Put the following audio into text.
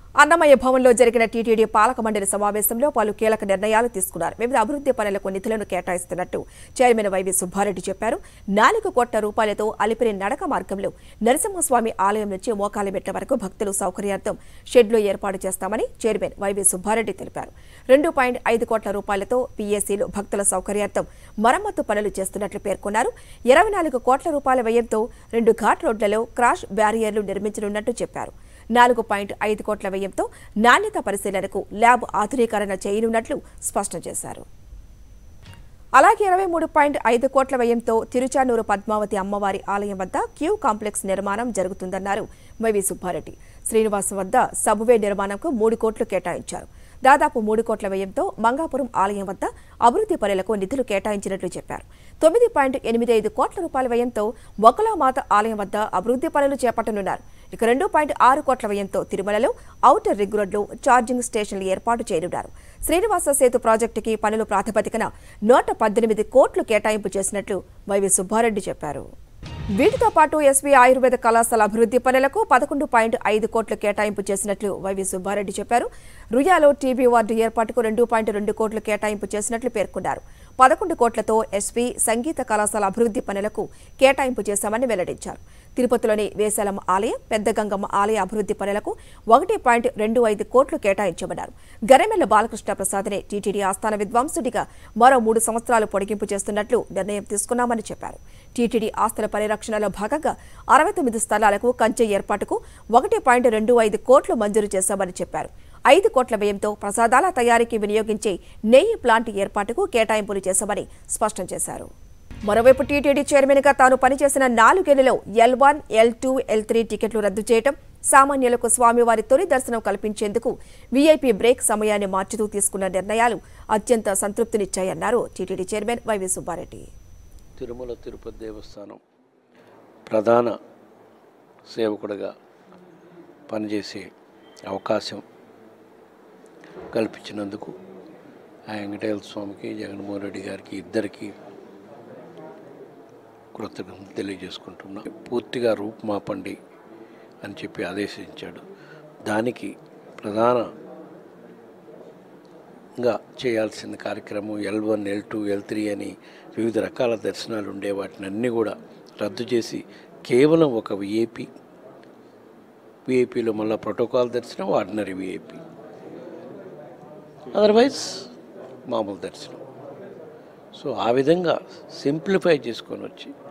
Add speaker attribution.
Speaker 1: అన్నమయ్య భవన్లో జరిగిన టీటీడీ పాలక మండలి సమావేశంలో పలు కీలక నిర్ణయాలు తీసుకున్నారు వివిధ అభివృద్ధి పనులకు నిధులను కేటాయిస్తున్నట్టు చైర్మన్ వైవి సుబ్బారెడ్డి చెప్పారు నాలుగు కోట్ల రూపాయలతో అలిపిరి నడక మార్గంలో నరసింహస్వామి ఆలయం నుంచి మోకాలిమెట్ల వరకు భక్తులు సౌకర్యార్థం షెడ్లు ఏర్పాటు చేస్తామని చైర్మన్ వైవి సుబ్బారెడ్డి తెలిపారు రెండు పాయింట్ ఐదు కోట్ల రూపాయలతో పీఎస్సీలు భక్తుల సౌకర్యార్థం మరమ్మతు పనులు చేస్తున్నట్లు పేర్కొన్నారు ఇరవై నాలుగు కోట్ల రూపాయల వ్యయంతో రెండు ఘాట్ రోడ్లలో క్రాష్ బ్యారియర్లు నిర్మించనున్నట్టు చెప్పారు నాలుగు పాయింట్ ఐదు కోట్ల వ్యయంతో నాణ్యత పరిశీలనకు ల్యాబ్ ఆధునీకరణ చేయనున్నట్లు స్పష్టం చేశారు అలాగే ఇరవై మూడు పాయింట్ ఐదు కోట్ల వ్యయంతో తిరుచానూరు పద్మావతి అమ్మవారి ఆలయం వద్ద క్యూ కాంప్లెక్స్ నిర్మాణం జరుగుతుందన్నారు వైవి సుబ్బారెడ్డి శ్రీనివాసం వద్ద సబ్వే నిర్మాణంకు మూడు కోట్లు కేటాయించారు దాదాపు మూడు కోట్ల వ్యయంతో మంగాపురం ఆలయం వద్ద అభివృద్ధి పనులకు నిధులు కేటాయించినట్లు చెప్పారు తొమ్మిది పాయింట్ ఎనిమిది ఐదు కోట్ల రూపాయల వ్యయంతో వకులామాత ఆలయం వద్ద అభివృద్ధి పనులు చేపట్టనున్నారు ఇక రెండు పాయింట్ ఆరు కోట్ల వ్యయంతో తిరుమలలో ఔటర్ రింగ్ రోడ్లో ఛార్జింగ్ స్టేషన్లు ఏర్పాటు చేయనున్నారు శ్రీనివాస సేతు ప్రాజెక్టుకి పనులు ప్రాతిపదికన నూట పద్దెనిమిది కోట్లు కేటాయింపు చేసినట్లు వైవి సుబ్బారెడ్డి చెప్పారు వీటితో పాటు ఎస్వీ ఆయుర్వేద కళాశాల అభివృద్ధి పనులకు పదకొండు పాయింట్ ఐదు కోట్లు కేటాయింపు చేసినట్లు వైవి సుబ్బారెడ్డి చెప్పారు రుయాలో టీబీ వార్డు ఏర్పాటుకు రెండు పాయింట్ రెండు కోట్లు కేటాయింపు చేసినట్లు పేర్కొన్నారు పదకొండు కోట్లతో ఎస్వీ సంగీత కళాశాల అభివృద్ధి పనులకు కేటాయింపు చేశామని వెల్లడించారు తిరుపతిలోని వేసలమ్మ ఆలయం పెద్ద గంగమ్మ ఆలయ అభివృద్ధి పనులకు ఒకటి పాయింట్ రెండు ఐదు కోట్లు కేటాయించమన్నారు గరెమెల్ల బాలకృష్ణ ప్రసాద్నే టీటీడీ ఆస్థాన విద్వాంసుడిగా మరో మూడు సంవత్సరాలు పొడిగింపు చేస్తున్నట్లు నిర్ణయం తీసుకున్నామని చెప్పారు టీటీడీ ఆస్తుల పరిరక్షణలో భాగంగా అరవై తొమ్మిది స్థలాలకు కంచె ఏర్పాటుకు ఒకటి పాయింట్ రెండు ఐదు కోట్లు మంజూరు చేశామని చెప్పారు ఐదు కోట్ల వ్యయంతో ప్రసాదాల తయారీకి వినియోగించే నెయ్యి ప్లాంట్ ఏర్పాటుకు కేటాయింపులు చేశామని స్పష్టం చేశారు మరోవైపు టీటీడీ చైర్మన్ గా తాను పనిచేసిన నాలుగేళ్లలో L one L two L three టికెట్లు రద్దు చేయటం సామాన్యులకు స్వామివారి తొలి దర్శనం కల్పించేందుకు వీఐపీ బ్రేక్ సమయాన్ని మార్చుతూ తీసుకున్న నిర్ణయాలు అత్యంత సంతృప్తినిచ్చాయన్నారు టీటీడీ చైర్మన్ వైవి సుబ్బారెడ్డి
Speaker 2: తిరుమల తిరుపతి దేవస్థానం ప్రధాన సేవకుడిగా పనిచేసే అవకాశం కల్పించినందుకు ఆ వెంకటేశ్వర స్వామికి జగన్మోహన్ రెడ్డి గారికి ఇద్దరికి కృతజ్ఞతలు తెలియజేసుకుంటున్నాం పూర్తిగా రూపుమాపండి అని చెప్పి ఆదేశించాడు దానికి ప్రధానంగా చేయాల్సిన కార్యక్రమం L one L two L three అని వివిధ రకాల దర్శనాలు ఉండే వాటిని అన్నీ కూడా రద్దు చేసి కేవలం ఒక విఐపి విఐపిలో మళ్ళీ ప్రోటోకాల్ దర్శనం ఆర్డినరీ విఐపి అదర్వైజ్ మామూలు దర్శనం సో ఆ విధంగా సింప్లిఫై చేసుకొని వచ్చి